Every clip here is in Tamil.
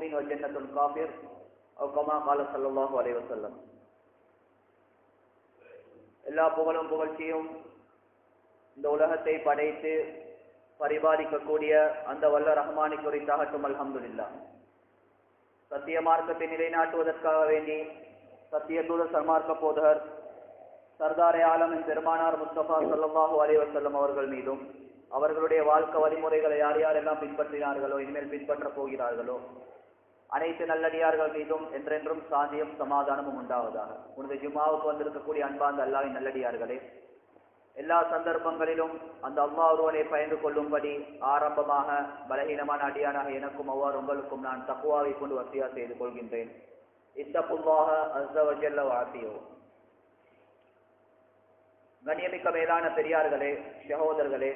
المؤمن وجنة الكافر أو كما قال صلى الله عليه وسلم எல்லா புகழும் புகழ்ச்சியும் இந்த உலகத்தை படைத்து பரிபாலிக்கக்கூடிய அந்த வல்ல ரஹ்மானை குறித்தாகட்டும் அல்ஹம்துலில்லா சத்திய மார்க்கத்தை நிலைநாட்டுவதற்காக வேண்டி சத்திய தூத சன்மார்க்க போதகர் சர்தாரே ஆலமின் பெருமானார் முஸ்தபா சல்லாஹூ அலைவசல்லம் அவர்கள் மீதும் அவர்களுடைய வாழ்க்கை வழிமுறைகளை யார் யாரெல்லாம் பின்பற்றினார்களோ இனிமேல் பின்பற்றப் போகிறார்களோ அனைத்து நல்லடியார்கள் மீதும் என்றென்றும் சாந்தியும் சமாதானமும் உண்டாவதாக உனது ஜுமாவுக்கு வந்திருக்கக்கூடிய அன்பார்ந்த அல்லாவின் நல்லடியார்களே எல்லா சந்தர்ப்பங்களிலும் அந்த அம்மா ஒருவனை பயந்து கொள்ளும்படி ஆரம்பமாக பலகீனமான அடியானாக எனக்கும் அவ்வாறு உங்களுக்கும் நான் தக்குவாவை கொண்டு வசியா செய்து கொள்கின்றேன் இத்தப்புவாக அஸ்தவஜல்ல வாசியோ கண்ணியமிக்க மேலான பெரியார்களே சகோதரர்களே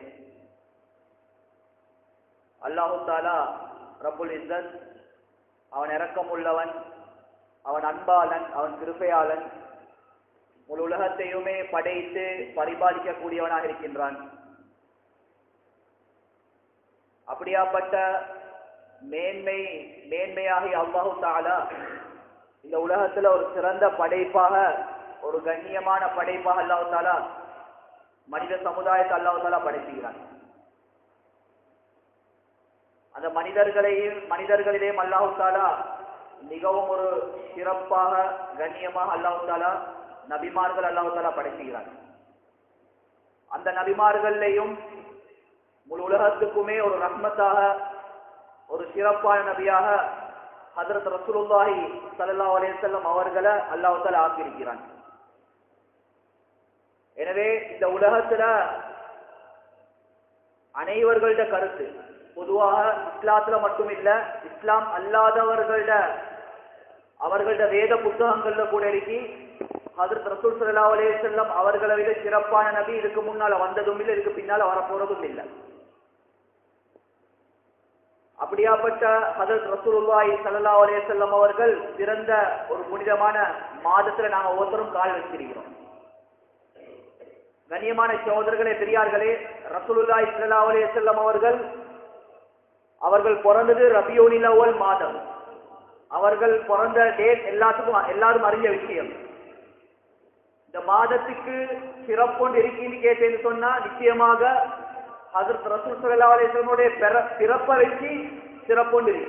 அல்லாஹு தாலா ரபுல் இஸ்ஸத் அவன் இரக்கம் உள்ளவன் அவன் அன்பாளன் அவன் கிருப்பையாளன் முழு உலகத்தையுமே படைத்து பரிபாலிக்கக்கூடியவனாக இருக்கின்றான் அப்படியாப்பட்ட மேன்மை மேன்மையாகி அல்லாஹு தாலா இந்த உலகத்துல ஒரு சிறந்த படைப்பாக ஒரு கண்ணியமான படைப்பாக அல்லாஹு தாலா மனித சமுதாயத்தை அல்லாஹு தாலா படைத்துகிறான் அந்த மனிதர்களையும் மனிதர்களிலேயும் அல்லாஹு தாலா மிகவும் ஒரு சிறப்பாக கண்ணியமாக அல்லாஹு தாலா நபிமார்கள் அல்லாஹு தாலா படைக்கிறார் அந்த நபிமார்களையும் முழு உலகத்துக்குமே ஒரு ரஹ்மத்தாக ஒரு சிறப்பான நபியாக ஹதரத் ரசூலுல்லாஹி சல்லா அலையம் அவர்களை அல்லாஹு தாலா ஆக்கியிருக்கிறான் எனவே இந்த உலகத்துல அனைவர்கள்ட கருத்து பொதுவாக இஸ்லாத்துல மட்டும் இல்ல இஸ்லாம் அல்லாதவர்கள்ட அவர்கள்ட வேத புத்தகங்கள்ல கூட இருக்கி ஹதரத் ரசூல் சல்லா அலே செல்லம் அவர்களை விட சிறப்பான நபி இதுக்கு முன்னால வந்ததும் இல்லை இதுக்கு பின்னால வரப்போறதும் இல்லை அப்படியாப்பட்ட ஹதரத் ரசூலுல்லாஹி சல்லா அலே செல்லம் அவர்கள் பிறந்த ஒரு புனிதமான மாதத்துல நாங்க ஒவ்வொருத்தரும் கால் வச்சிருக்கிறோம் கண்ணியமான சகோதரர்களே பெரியார்களே ரசூலுல்லாஹி சல்லா அலே செல்லம் அவர்கள் அவர்கள் பிறந்தது ரபியோனில் அவ்வல் மாதம் அவர்கள் பிறந்த டேட் எல்லாத்துக்கும் எல்லாரும் அறிஞ்ச விஷயம் இந்த மாதத்துக்கு சிறப்பொண்டு இருக்குன்னு கேட்டேன்னு சொன்னா நிச்சயமாக ஹசரத் ரசூல் சல்லா அலிஸ்லமுடைய பிறப்பை வச்சு சிறப்பொண்டு இருக்கு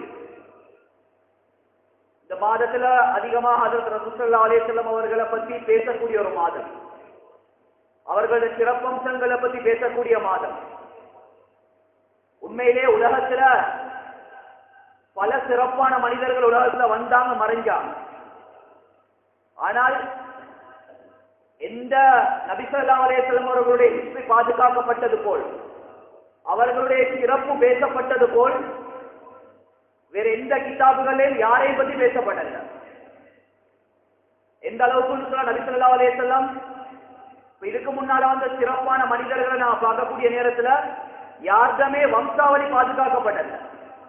இந்த மாதத்துல அதிகமாக ஹசரத் ரசூல் சல்லா அலிஸ்லம் அவர்களை பத்தி பேசக்கூடிய ஒரு மாதம் அவர்களுடைய சிறப்பம்சங்களை பத்தி பேசக்கூடிய மாதம் உண்மையிலே உலகத்துல பல சிறப்பான மனிதர்கள் உலகத்துல வந்தாங்க மறைஞ்சாங்க ஆனால் எந்த நபிசல்லா அலேஸ்லம் அவர்களுடைய ஹிஸ்டரி பாதுகாக்கப்பட்டது போல் அவர்களுடைய சிறப்பு பேசப்பட்டது போல் வேற எந்த கிதாபுகளிலும் யாரையும் பத்தி பேசப்படல எந்த அளவுக்கு சொன்னா நபிசல்லா அலேஸ்லாம் இதுக்கு முன்னால வந்த சிறப்பான மனிதர்களை நான் பார்க்கக்கூடிய நேரத்துல யாருமே வம்சாவளி பாதுகாக்கப்படல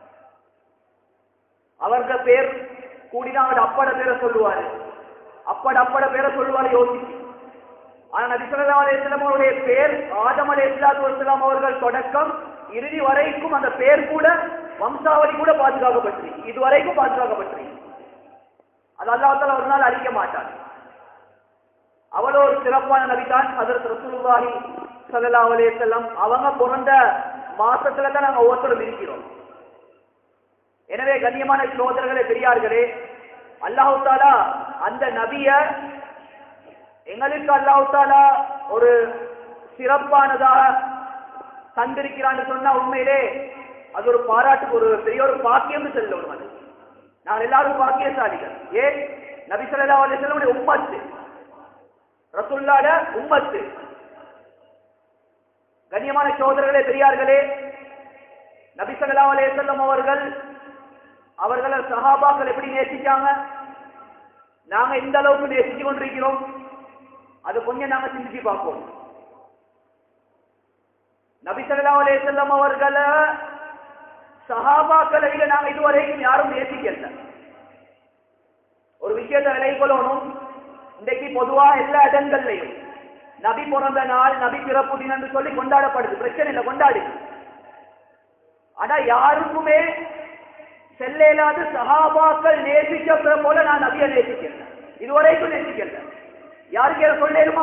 அவர்கள் பேர் கூடினா அவர் அப்பட பேரை சொல்லுவாரு அப்பட அப்பட பேரை சொல்லுவாரு யோசிச்சு ஆனா நபிசல்லா அலிஸ்லாம் அவருடைய பேர் ஆதம் அலி இஸ்லாத்து அவர்கள் தொடக்கம் இறுதி வரைக்கும் அந்த பேர் கூட வம்சாவளி கூட பாதுகாக்கப்பட்டு இதுவரைக்கும் பாதுகாக்கப்பட்டு அது அல்லாத்தால ஒரு நாள் அழிக்க மாட்டார் அவ்வளோ ஒரு சிறப்பான நபிதான் அதற்கு ரசூலுல்லாஹி சல்லா அலே செல்லம் அவங்க பிறந்த மாசத்துல தான் நாங்க ஒவ்வொருத்தரும் இருக்கிறோம் எனவே கண்ணியமான சோதரர்களே பெரியார்களே அல்லாஹு தாலா அந்த நபிய எங்களுக்கு அல்லாஹு தாலா ஒரு சிறப்பானதாக தந்திருக்கிறான்னு சொன்னா உண்மையிலே அது ஒரு பாராட்டுக்கு ஒரு பெரிய ஒரு பாக்கியம் சொல்லணும் அது நாங்கள் எல்லாரும் பாக்கியசாலிகள் ஏன் நபி சொல்லா அலிஸ்லமுடைய உம்மத்து ரசுல்லாட உம்மத்து கண்ணியமான சோதரர்களே பெரியார்களே நபி சல்லா அலேசல்லம் அவர்கள் அவர்களை சஹாபாக்கள் எப்படி நேசிச்சாங்க நாங்க இந்த அளவுக்கு நேசிச்சு கொண்டிருக்கிறோம் அது கொஞ்சம் நாங்க சிந்திச்சு பார்ப்போம் நபி சல்லா அலேசல்லம் அவர்களை சஹாபாக்களை விட நாங்க இதுவரைக்கும் யாரும் நேசிக்கல ஒரு விஷயத்தை விலை கொள்ளணும் இன்றைக்கு பொதுவா எல்லா இடங்கள்லையும் நபி பிறந்த நாள் நபி பிறப்பு தினம் சொல்லி கொண்டாடப்படுது பிரச்சனை இல்லை கொண்டாடு ஆனா யாருக்குமே செல்லேலாது சஹாபாக்கள் நேசிக்க போல நான் நபியை நேசிக்கிறேன் இதுவரைக்கும் நேசிக்கல யாருக்கு யாரும் சொல்லேருமா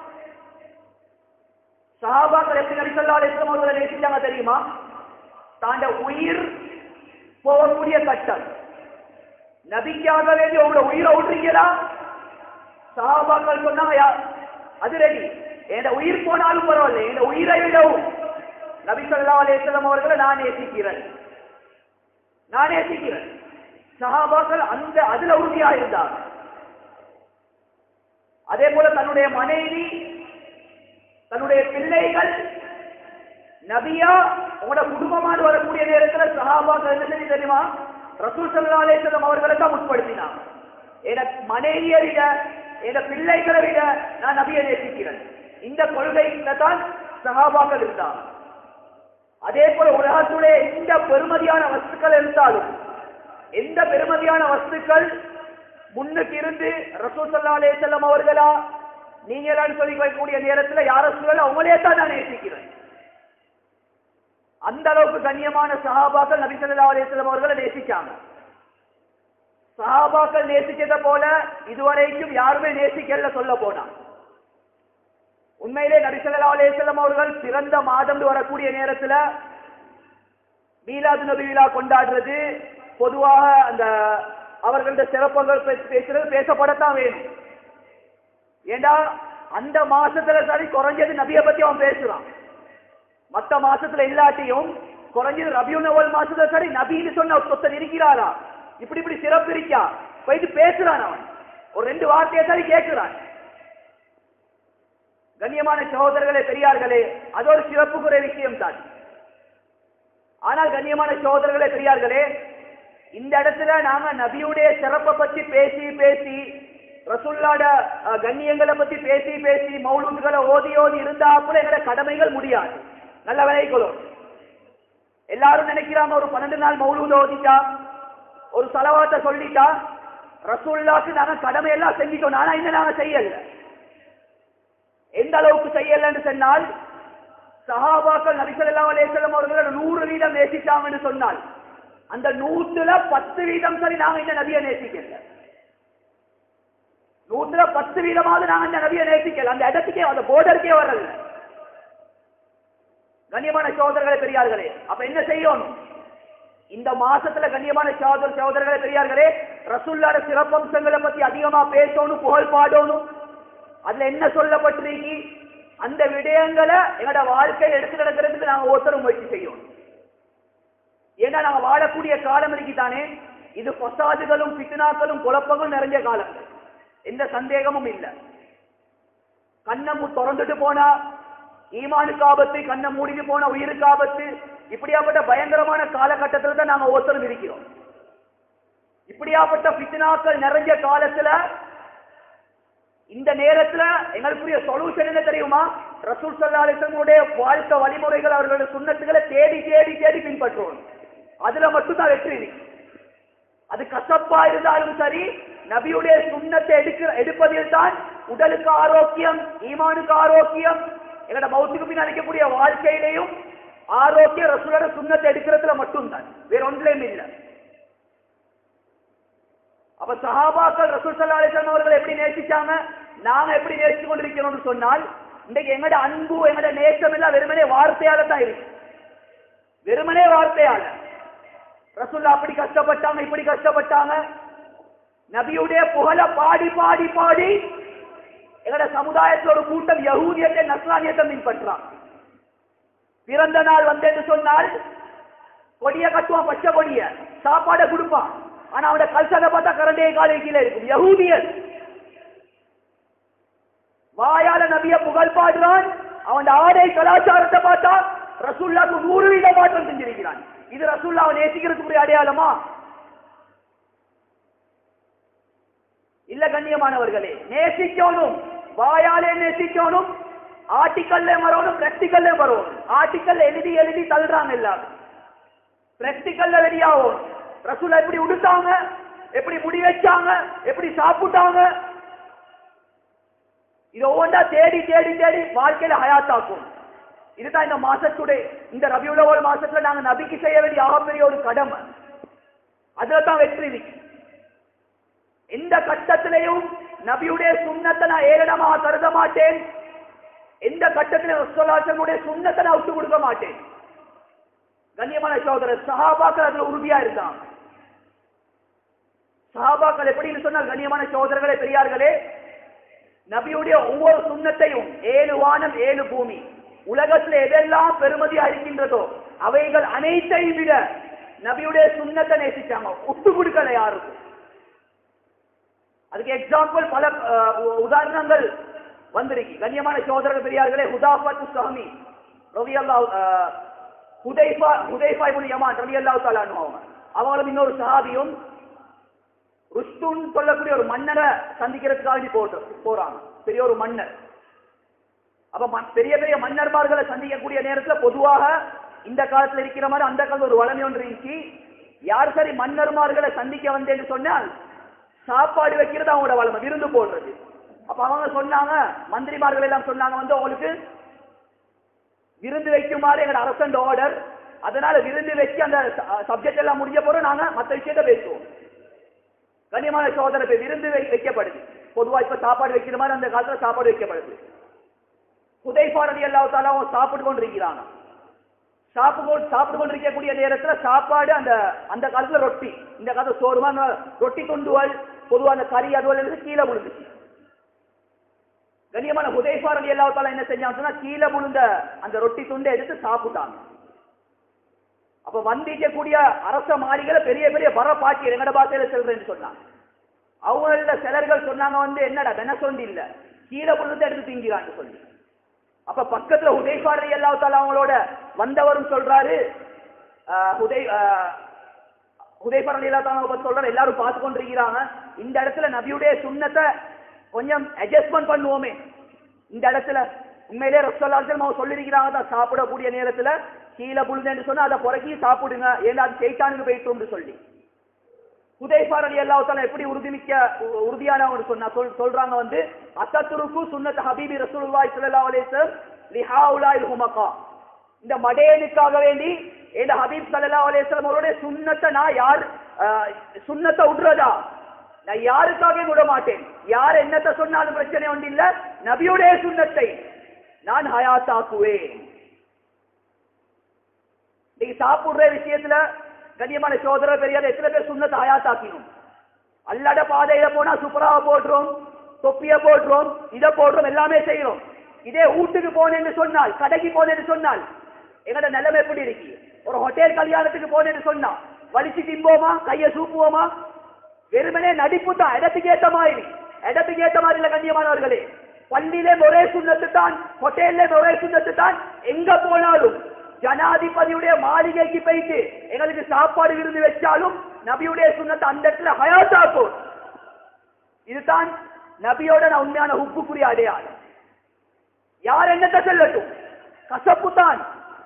சஹாபாக்கள் எப்படி நபி ஸல்லல்லாஹு அலைஹி வஸல்லம் அவர்களை நேசிச்சாங்க தெரியுமா தாண்ட உயிர் போகக்கூடிய கட்டம் நபிக்காக வேண்டி உங்களை உயிரை விட்டுறீங்களா சஹாபாக்கள் சொன்னாங்க யா அது ரெடி என் உயிர் போனாலும் பரவாயில்ல என் உயிரை விடவும் நபி ஸல்லல்லாஹு அலைஹி வஸல்லம் அவர்களை நான் நேசிக்கிறேன் நான் நேசிக்கிறேன் சஹாபாக்கள் அந்த அதுல உறுதியா இருந்தாங்க அதே போல தன்னுடைய மனைவி தன்னுடைய பிள்ளைகள் நபியா உங்களோட குடும்பமான வரக்கூடிய நேரத்துல சஹாபாக்கள் என்ன செஞ்சு தெரியுமா ரசூல் ஸல்லல்லாஹு அலைஹி வஸல்லம் அவர்களை தான் முற்படுத்தினாங்க என மனைவியை விட என பிள்ளைகளை விட நான் நபியை நேசிக்கிறேன் இந்த கொள்கையில தான் சஹாபாக்கள் இருந்தாங்க அதே போல உலகத்துடைய எந்த பெருமதியான வஸ்துக்கள் இருந்தாலும் எந்த பெருமதியான வஸ்துக்கள் முன்னுக்கு இருந்து ரசூல் ஸல்லல்லாஹு அலைஹி வஸல்லம் அவர்களா நீங்களான்னு சொல்லி வைக்கக்கூடிய நேரத்துல யார சூழல் அவங்களே தான் நான் நேசிக்கிறேன் அந்த அளவுக்கு கண்ணியமான சஹாபாக்கள் நபி ஸல்லல்லாஹு அலைஹி வஸல்லம் அவர்களை நேசிச்சாங்க சஹாபாக்கள் நேசிச்சதை போல இதுவரைக்கும் யாருமே நேசிக்கல சொல்ல போனா உண்மையிலே நபி ஸல்லல்லாஹு அலைஹி வஸல்லம் அவர்கள் பிறந்த மாதம் வரக்கூடிய நேரத்துல மீலாது நபி விழா கொண்டாடுறது பொதுவாக அந்த அவர்களுடைய சிறப்புகள் பற்றி பேசுறது பேசப்படத்தான் வேணும் ஏண்டா அந்த மாசத்துல சரி குறைஞ்சது நபியை பத்தி அவன் பேசுறான் மத்த மாசத்துல இல்லாட்டியும் குறைஞ்சது ரபியுல் அவல் மாசத்துல சரி நபின்னு சொன்ன சொத்தன் இருக்கிறாரா இப்படி இப்படி சிறப்பு இருக்கா போயிட்டு பேசுறான் அவன் ஒரு ரெண்டு வார்த்தையை சரி கேட்கிறான் கண்ணியமான சகோதரர்களே பெரியார்களே அது ஒரு சிறப்புக்குரிய விஷயம் தான் ஆனால் கண்ணியமான சகோதரர்களே பெரியார்களே இந்த இடத்துல நாங்க நபியுடைய சிறப்பை பத்தி பேசி பேசி ரசுல்லாட அஹ், கண்ணியங்களை பத்தி பேசி பேசி மௌலூதுகளை ஓதி ஓதி இருந்தாப்புல எங்கட கடமைகள் முடியாது நல்ல விளைக்கொள்ளும் எல்லாரும் நினைக்கிறாங்க ஒரு பன்னெண்டு நாள் மௌலூத ஓதிட்டா ஒரு செலவாத்தை சொல்லிட்டா ரசூல்லாக்கு நாங்க கடமை எல்லாம் செஞ்சிட்டோம் ஆனா இன்னும் நாங்க செய்யல எந்த அளவுக்கு செய்யலன்னு சொன்னால் சஹாபாக்கள் நபிசல்லாஹு அலைஹி வஸல்லம் அவர்கள் நூறு வீதம் நேசிச்சாங்கன்னு சொன்னால் அந்த நூற்றுல பத்து வீதம் சரி நாங்க இந்த நபியை நேசிக்கல நூற்றுல பத்து வீதமாவது நாங்க இந்த நபியை நேசிக்கல அந்த இடத்துக்கே அந்த போர்டருக்கே வரல கண்ணியமான சகோதரர்களே பெரியார்களே அப்ப என்ன செய்யணும் இந்த மாசத்துல கண்ணியமான சகோதர சகோதரர்களே பெரியார்களே ரசுல்லாட சிறப்பம்சங்களை பத்தி அதிகமா பேசணும் புகழ் பாடணும் அதுல என்ன சொல்லப்பட்டிருக்கு அந்த விடயங்களை எங்களோட வாழ்க்கையை எடுத்து நடக்கிறதுக்கு நாங்க ஒருத்தரும் முயற்சி செய்யணும் ஏன்னா நாங்க வாழக்கூடிய காலம் இருக்குதானே இது பசாதுகளும் பித்னாக்களும் குழப்பங்களும் நிறைஞ்ச காலம் எந்த சந்தேகமும் இல்லை கண்ணை மு- திறந்துட்டு போனா ஈமானுக்கு ஆபத்து கண்ணை மூடிட்டு போனா உயிருக்கு ஆபத்து இப்படியாப்பட்ட பயங்கரமான காலகட்டத்தில் தான் நாங்க ஒருத்தரும் இருக்கிறோம் இப்படியாப்பட்ட பித்னாக்கள் நிறைஞ்ச காலத்துல இந்த நேரத்துல எங்களுக்குரிய சொல்யூஷன் என்ன தெரியுமா ரசூல் சல்லா அலிசனுடைய வாழ்க்கை வழிமுறைகள் அவர்களுடைய சுண்ணத்துகளை தேடி தேடி தேடி பின்பற்றுவோம் அதுல மட்டும்தான் வெற்றி இருக்கு அது கசப்பா இருந்தாலும் சரி நபியுடைய சுண்ணத்தை எடுக்கிற எடுப்பதில் தான் உடலுக்கு ஆரோக்கியம் ஈமானுக்கு ஆரோக்கியம் எங்களோட மௌத்துக்கு பின் அளிக்கக்கூடிய வாழ்க்கையிலையும் ஆரோக்கியம் ரசூலோட சுண்ணத்தை எடுக்கிறதுல மட்டும்தான் வேற ஒன்றிலையும் இல்லை அப்ப சஹாபாக்கள் ரசூல் ஸல்லல்லாஹு அலைஹி வஸல்லம் அவர்கள் எப்படி நேசிச்சாங்க நாங்க எப்படி நேசிச்சு கொண்டிருக்கிறோம்னு சொன்னால் இன்றைக்கு எங்கட அன்பு எங்கட நேசம் எல்லாம் வெறுமனே வார்த்தையால தான் இருக்கு வெறுமனே வார்த்தையால ரசூல்லா அப்படி கஷ்டப்பட்டாங்க இப்படி கஷ்டப்பட்டாங்க நபியுடைய புகழ பாடி பாடி பாடி எங்கட சமுதாயத்தில் ஒரு கூட்டம் யகூதியத்தை நஸ்ரானியத்தை பின்பற்றான் பிறந்த நாள் வந்தேன்னு சொன்னால் கொடிய கட்டுவான் பச்சை கொடிய சாப்பாடை கொடுப்பான் ஆனா அவனோட கல்சனை பார்த்தா கரண்டே காலை கீழே இருக்கும் யகூதியன் வாயால நபிய புகழ் பாடுறான் அவன் ஆடை கலாச்சாரத்தை பார்த்தா ரசூல்லாக்கு நூறு வீத மாற்றம் செஞ்சிருக்கிறான் இது ரசூல்லா அவன் நேசிக்கிறதுக்குரிய அடையாளமா இல்ல கண்ணியமானவர்களே நேசிக்கணும் வாயாலே நேசிக்கணும் ஆர்டிக்கல்ல வரணும் பிராக்டிக்கல்ல வரணும் ஆர்டிக்கல் எழுதி எழுதி தள்ளுறாங்க எல்லாரும் பிராக்டிக்கல்ல ரெடியாகும் ரசூலா எப்படி உடுத்தாங்க எப்படி முடி வச்சாங்க எப்படி சாப்பிட்டாங்க இது ஒவ்வொன்றா தேடி தேடி தேடி வாழ்க்கையில ஹயாத்தாக்கும் இதுதான் இந்த மாசத்துடைய இந்த ரபியுள்ள ஒரு மாசத்துல நாங்க நபிக்கு செய்ய வேண்டிய ஆகப்பெரிய ஒரு கடமை அதுல தான் வெற்றி இருக்கு எந்த கட்டத்திலையும் நபியுடைய சுண்ணத்தை நான் ஏளனமாக கருத மாட்டேன் எந்த கட்டத்திலும் ரசோல்லாசனுடைய சுண்ணத்தை நான் விட்டு கொடுக்க மாட்டேன் கண்ணியமான சகோதரர் சஹாபாக்கள் அதுல உறுதியா இருந்தாங்க சஹாபாக்கள் எப்படின்னு சொன்னால் கண்ணியமான சகோதரர்களே பெரியார்களே நபியுடைய ஒவ்வொரு சுண்ணத்தையும் ஏழு வானம் ஏழு பூமி உலகத்தில் எதெல்லாம் பெருமதியா இருக்கின்றதோ அவைகள் அனைத்தையும் விட நபியுடைய சுண்ணத்தை நேசிச்சாங்க விட்டு கொடுக்கல யாருக்கும் அதுக்கு எக்ஸாம்பிள் பல அஹ், உ- உதாரணங்கள் வந்திருக்கு கண்ணியமான சோதரர்கள் பெரியார்களே ஹுதாஃபத்து சாமி ரவி அல்லா ஹுதைஃபா ஹுதைஃபா இப்னு யமான் ரவி அல்லாஹ் தாலானு அவங்க அவங்களும் இன்னொரு சஹாபியும் ருஸ்துன் சொல்லக்கூடிய ஒரு மன்னரை சந்திக்கிறதுக்காக வேண்டி போட்டு போறாங்க பெரிய ஒரு மன்னர் அப்ப ம- பெரிய பெரிய மன்னர்மார்களை சந்திக்கக்கூடிய நேரத்துல பொதுவாக இந்த காலத்துல இருக்கிற மாதிரி அந்த காலத்துல ஒரு வளமை ஒன்று இருந்துச்சு யார் சரி மன்னர்மார்களை சந்திக்க வந்தேன்னு சொன்னால் சாப்பாடு வைக்கிறது அவங்களோட வளமை விருந்து போடுறது அப்ப அவங்க சொன்னாங்க மந்திரிமார்கள் எல்லாம் சொன்னாங்க வந்து உங்களுக்கு விருந்து வைக்குமாறு எங்களோட அரசன் ஆர்டர் அதனால விருந்து வச்சு அந்த சப்ஜெக்ட் எல்லாம் முடிஞ்ச பிறகு நாங்க மத்த விஷயத்த பேசுவோம் கண்ணியமான சோதனை இப்ப விருந்து வை- வைக்கப்படுது பொதுவா இப்ப சாப்பாடு வைக்கிற மாதிரி அந்த காலத்துல சாப்பாடு வைக்கப்படுது புதைப்பாரதி எல்லாத்தாலும் அவங்க சாப்பிட்டு கொண்டு இருக்கிறாங்க சாப்பிட்டு சாப்பிட்டு கொண்டு இருக்கக்கூடிய நேரத்துல சாப்பாடு அந்த அந்த காலத்துல ரொட்டி இந்த காலத்துல சோறுமா அந்த ரொட்டி துண்டுவல் பொதுவா அந்த கறி அதுவல் இருந்து கீழே விழுந்துச்சு கண்ணியமான புதைப்பாரதி எல்லாத்தாலும் என்ன செஞ்சாங்க சொன்னா கீழே விழுந்த அந்த ரொட்டி துண்டை எடுத்து சாப்பிட்டாங்க அப்ப வந்திக்கக்கூடிய அரச மாளிகளை பெரிய பெரிய வர பாக்கி எங்கட பாத்தையில செல்றேன்னு சொன்னாங்க அவங்கள சிலர்கள் சொன்னாங்க வந்து என்னடா வெனசொண்டு இல்ல கீழே விழுந்து எடுத்து திங்கிறான்னு சொல்லி அப்ப பக்கத்துல ஹுதைஃபாரி அல்லாஹ் அவங்களோட வந்தவரும் சொல்றாரு ஆஹ், ஹுதை ஹுதைஃபார் அல்லாஹ் பத்தி சொல்றாரு எல்லாரும் பார்த்து கொண்டிருக்கிறாங்க இந்த இடத்துல நபியுடைய சுண்ணத்தை கொஞ்சம் அட்ஜஸ்ட்மெண்ட் பண்ணுவோமே இந்த இடத்துல உண்மையிலே ரசோல்லாசல் அவங்க சொல்லியிருக்கிறாங்க தான் சாப்பிடக்கூடிய நேரத்துல கீழே புழுதுன்னு சொன்னா அதை புறக்கி சாப்பிடுங்க ஏன்னா அது செய்தானுக்கு போயிட்டு சொல்லி ஹுதைஃபார் அலி அல்லாஹ் எப்படி உறுதிமிக்க உ- உறுதியானவங்க சொன்னா சொல் சொல்றாங்க வந்து அசத்துருக்கு சுன்னத் ஹபீபி ரசூலுல்லாஹி ஸல்லல்லாஹு அலைஹி வஸல்லம் லிஹாவுலாயில் ஹுமகா இந்த மடேனுக்காக வேண்டி இந்த ஹபீப் ஸல்லல்லாஹு அலைஹி வஸல்லம் அவருடைய சுன்னத்தை நான் யார் அஹ், சுன்னத்தை விடுறதா நான் யாருக்காக விட மாட்டேன் யார் என்னத்தை சொன்னாலும் பிரச்சனை ஒன்று இல்ல நபியுடைய சுன்னத்தை நான் ஹயாத்தாக்குவேன் நீங்க சாப்பிடுற விஷயத்துல கண்ணியமான சோதர பெரியார் எத்தனை பேர் சுண்ணத்தை ஹயாத்தாக்கினோம் அல்லாட பாதையில போனா சுப்பராவை போடுறோம் தொப்பிய போடுறோம் இதை போடுறோம் எல்லாமே செய்யறோம் இதே வீட்டுக்கு போனேன்னு சொன்னால் கடைக்கு போனேன்னு சொன்னால் எங்கட நிலைமை எப்படி இருக்கு ஒரு ஹோட்டல் கல்யாணத்துக்கு போனேன்னு சொன்னா வலிச்சு திம்போமா கைய சூப்புவோமா வெறுமனே நடிப்பு தான் இடத்துக்கு ஏத்த மாதிரி இடத்துக்கு ஏத்த மாதிரி இல்ல கண்ணியமானவர்களே பள்ளியிலே ஒரே சுண்ணத்து தான் ஹோட்டல்ல ஒரே சுண்ணத்து தான் எங்க போனாலும் ஜனாதிபதியுடைய மாளிகைக்கு போயிட்டு எங்களுக்கு சாப்பாடு விருந்து வச்சாலும் நபியுடைய சுண்ணத்தை அந்த இடத்துல ஹயாத்தாக்கும் இதுதான் நபியோட நான் உண்மையான உப்புக்குரிய அடையாளம் யார் என்னத்தை சொல்லட்டும் கசப்பு தான்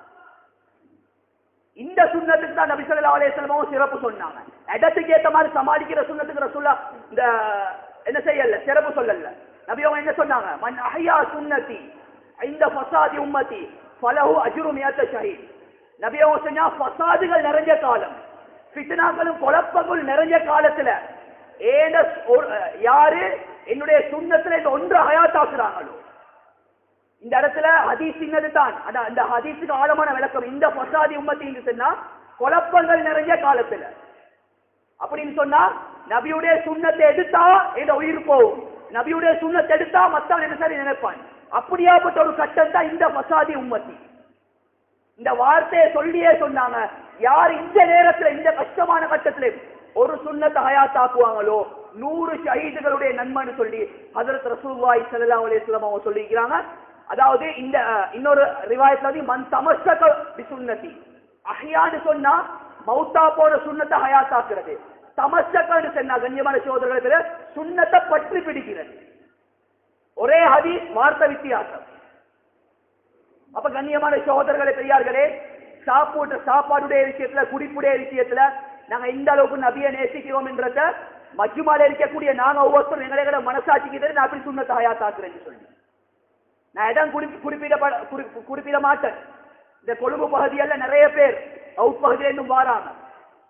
இந்த சுண்ணத்துக்கு தான் நபி ஸல்லல்லாஹு அலைஹி வஸல்லம் சிறப்பு சொன்னாங்க இடத்துக்கு ஏத்த மாதிரி சமாளிக்கிற சுண்ணத்துக்கு ரசூலா இந்த என்ன செய்யல சிறப்பு சொல்லல நபி அவங்க என்ன சொன்னாங்க மன் அஹ்யா சுன்னதி இந்த ஃபசாதி உம்மதி ஃபலஹு அஜ்ரு மியத்த ஷஹீத் நபி அவங்க சொன்னா ஃபசாதுகள் நிறைஞ்ச காலம் ஃபித்னாக்களும் குழப்பங்கள் நிறைஞ்ச காலத்துல ஏன ஒரு- யாரு என்னுடைய சுண்ணத்துல இந்த ஒன்று ஹயாத்தாக்குறாங்களோ இந்த இடத்துல ஹதீஸ் சின்னது தான் அந்த அந்த ஹதீஸுக்கு ஆழமான விளக்கம் இந்த பசாதி உம்மத்தின்னு சொன்னா குழப்பங்கள் நிறைஞ்ச காலத்துல அப்படின்னு சொன்னா நபியுடைய சுண்ணத்தை எடுத்தா இந்த உயிர் போகும் நபியுடைய சுண்ணத்தை எடுத்தா மத்தவன் என்ன சரி நினைப்பான் அப்படியாப்பட்ட ஒரு கட்டம் தான் இந்த பசாதி உம்மத்தி இந்த வார்த்தையை சொல்லியே சொன்னாங்க யார் இந்த நேரத்துல இந்த கஷ்டமான கட்டத்துல ஒரு சுண்ணத்தை ஹயாத்தாக்குவாங்களோ நூறு ஷஹீதுகளுடைய நன்மைன்னு சொல்லி ஹதரத் ரசூலுல்லாஹி ஸல்லல்லாஹு அலைஹி வஸல்லம் அவங்க சொல்லியிருக்கிறாங்க அதாவது இந்த அஹ், இன்னொரு ரிவாயத்துல வந்து மன் தமஸ்ஸக பி சுன்னதி அஹ்யான்னு சொன்னா மௌத்தா போற சுண்ணத்தை ஹயாத்தாக்குறது தமஸ்ஸகன்னு சொன்னா கண்ணியமான சகோதரர்களே பேரு சுண்ணத்தை பற்றி பிடிக்கிறது ஒரே ஹதீஸ் வார்த்தை வித்தியாசம் அப்ப கண்ணியமான சகோதரர்களே பெரியார்களே சாப்பாடு சாப்பாடுடைய விஷயத்துல குடிப்புடைய விஷயத்துல நாங்க இந்த அளவுக்கு நபியை நேசிக்கிறோம் என்றத மஜ்மால இருக்கக்கூடிய நாங்க ஒவ்வொருத்தரும் எங்களை மனசாட்சிக்கு தெரியும் நான் அப்படி சுண்ணத்தை ஹயாத்தாக்குறேன்னு சொல்லி நான் இடம் குறி குறிப்பிட குறி- குறிப்பிட மாட்டேன் இந்த கொழும்பு பகுதியல்ல நிறைய பேர் அவுட் பகுதியில இன்னும் வாராங்க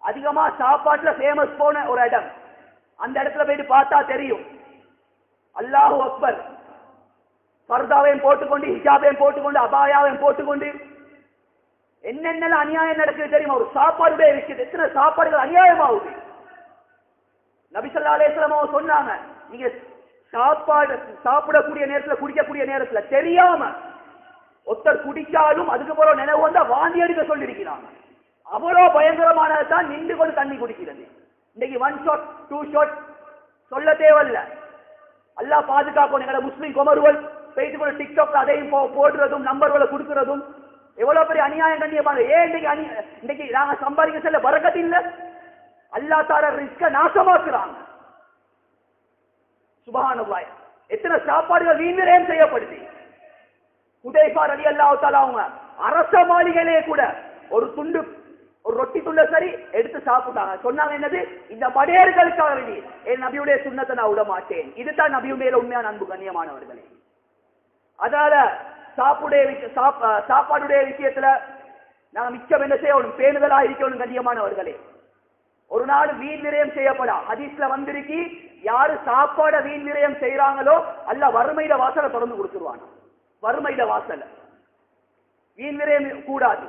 அதிகமா சாப்பாட்டுல ஃபேமஸ் போன ஒரு இடம் அந்த இடத்துல போயிட்டு பார்த்தா தெரியும் அல்லாஹு அக்பர் பர்தாவையும் போட்டுக்கொண்டு ஹிஜாபையும் போட்டுக்கொண்டு அபாயாவையும் போட்டுக்கொண்டு என்னென்ன அநியாயம் நடக்குது தெரியுமா ஒரு சாப்பாடுடைய விஷயத்து எத்தனை சாப்பாடுகள் அநியாயமாகுது நபிசல்லா அலேஸ்லமோ சொன்னாங்க நீங்க சாப்பாடு சாப்பிடக்கூடிய நேரத்துல குடிக்கக்கூடிய நேரத்துல தெரியாம ஒருத்தர் குடிச்சாலும் அதுக்கு பிறகு நினைவு வந்தா வாந்தி எடுக்க சொல்லியிருக்கிறாங்க அவ்வளவு பயங்கரமானது தான் நின்று கொண்டு தண்ணி குடிக்கிறது இன்னைக்கு ஒன் ஷாட் டூ ஷாட் சொல்ல தேவையில்ல அல்லாஹ் பாதுகாக்கும் எங்களை முஸ்லிம் குமருவல் போயிட்டு கூட டிக்டாக்ல அதையும் போ- போடுறதும் நம்பர்களை கொடுக்கறதும் எவ்வளவு பெரிய அநியாயம் கண்ணியமான ஏன் இன்னைக்கு அணி இன்னைக்கு நாங்க சம்பாதிக்க செல்ல வரக்கத்து இல்ல அல்லா தார ரிஸ்க நாசமாக்குறாங்க சுபஹானல்லாஹ் எத்தனை சாப்பாடுகள் வீண்விரயம் செய்யப்படுது உதய்பா ரலி அல்லாஹ் அவங்க அரச மாளிகையிலே கூட ஒரு துண்டு ஒரு ரொட்டி துண்ட சரி எடுத்து சாப்பிட்டாங்க சொன்னாங்க என்னது இந்த மடையர்களுக்காக வேண்டி என் நபியுடைய சுண்ணத்தை நான் விட மாட்டேன் இதுதான் நபியு மேல உண்மையான அன்பு கண்ணியமானவர்களே அதனால சாப்புடைய விஷய- சாப்- அஹ் சாப்பாடுடைய விஷயத்துல நாங்க மிச்சம் என்ன செய்யணும் பேணுதலா இருக்கணும் கண்ணியமானவர்களே ஒரு நாள் வீண் விரயம் செய்யப்படா ஹதீஸ்ல வந்திருக்கி யாரு சாப்பாட வீண் விரயம் செய்யறாங்களோ அல்ல வறுமையில வாசலை திறந்து கொடுத்துருவாங்க வறுமையில வாசல வீண் விரயம் கூடாது